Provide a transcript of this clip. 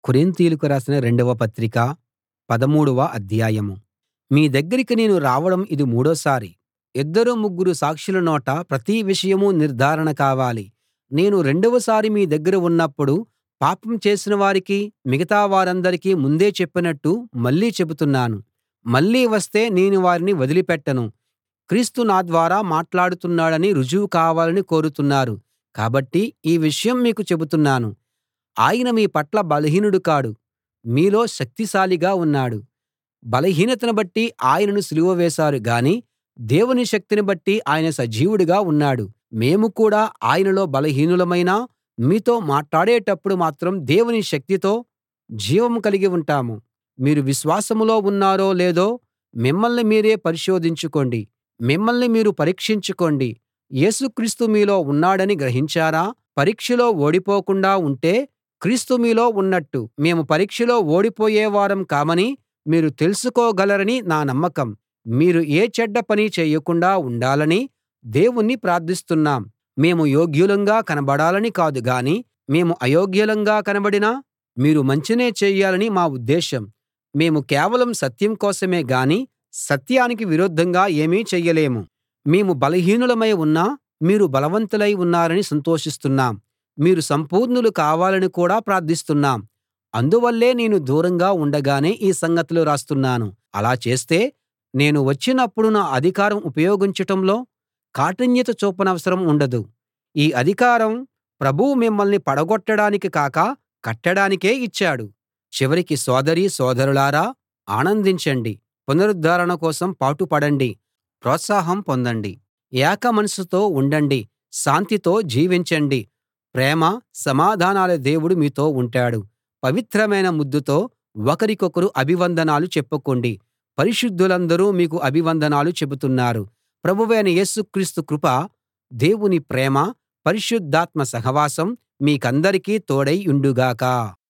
కొరింతీయులకు రాసిన రెండవ పత్రిక పదమూడవ అధ్యాయం మీ దగ్గరికి నేను రావడం ఇది మూడోసారి ఇద్దరు ముగ్గురు సాక్షుల నోట ప్రతి విషయం నిర్ధారణ కావాలి నేను రెండవసారి మీ దగ్గర ఉన్నప్పుడు పాపం చేసిన వారికి మిగతా వారందరికీ ముందే చెప్పినట్టు మళ్ళీ చెబుతున్నాను మళ్ళీ వస్తే నేను వారిని వదిలిపెట్టను క్రీస్తు నా ద్వారా మాట్లాడుతున్నాడని రుజువు కావాలని కోరుతున్నారు కాబట్టి ఈ విషయం మీకు చెబుతున్నాను ఆయన మీ పట్ల బలహీనుడు కాడు మీలో శక్తిశాలిగా ఉన్నాడు బలహీనతను బట్టి ఆయనను సిలువ వేశారు గాని దేవుని శక్తిని బట్టి ఆయన సజీవుడుగా ఉన్నాడు మేము కూడా ఆయనలో బలహీనులమైనా మీతో మాట్లాడేటప్పుడు మాత్రం దేవుని శక్తితో జీవం కలిగి ఉంటాం మీరు విశ్వాసంలో ఉన్నారో లేదో మిమ్మల్ని మీరే పరిశోధించుకోండి మిమ్మల్ని మీరు పరీక్షించుకోండి యేసు క్రీస్తు మీలో ఉన్నాడని గ్రహించారా పరీక్షలో ఓడిపోకుండా ఉంటే క్రీస్తు మీలో ఉన్నట్టు మేము పరీక్షలో ఓడిపోయే వారం కామని మీరు తెలుసుకోగలరని నా నమ్మకం మీరు ఏ చెడ్డ పనీ చేయకుండా ఉండాలని దేవుణ్ణి ప్రార్థిస్తున్నాం మేము యోగ్యులంగా కనబడాలని కాదు గాని మేము అయోగ్యులంగా కనబడినా మీరు మంచినే చేయాలని మా ఉద్దేశం మేము కేవలం సత్యం కోసమే గాని సత్యానికి విరుద్ధంగా ఏమీ చెయ్యలేము మేము బలహీనులమై ఉన్నా మీరు బలవంతులై ఉన్నారని సంతోషిస్తున్నాం మీరు సంపూర్ణులు కావాలని కూడా ప్రార్థిస్తున్నాం అందువల్లే నేను దూరంగా ఉండగానే ఈ సంగతులు రాస్తున్నాను అలా చేస్తే నేను వచ్చినప్పుడు నా అధికారం ఉపయోగించటంలో కాఠిన్యత చూపనవసరం ఉండదు ఈ అధికారం ప్రభువు మిమ్మల్ని పడగొట్టడానికి కాక కట్టడానికే ఇచ్చాడు చివరికి సోదరీ సోదరులారా ఆనందించండి పునరుద్ధరణ కోసం పాటుపడండి ప్రోత్సాహం పొందండి ఏక మనసుతో ఉండండి శాంతితో జీవించండి ప్రేమ సమాధానాల దేవుడు మీతో ఉంటాడు పవిత్రమైన ముద్దుతో ఒకరికొకరు అభివందనాలు చెప్పుకోండి పరిశుద్ధులందరూ మీకు అభివందనాలు చెబుతున్నారు ప్రభువైన యేసు క్రీస్తు కృప దేవుని ప్రేమ పరిశుద్ధాత్మ సహవాసం మీకందరికీ తోడై యుండుగాక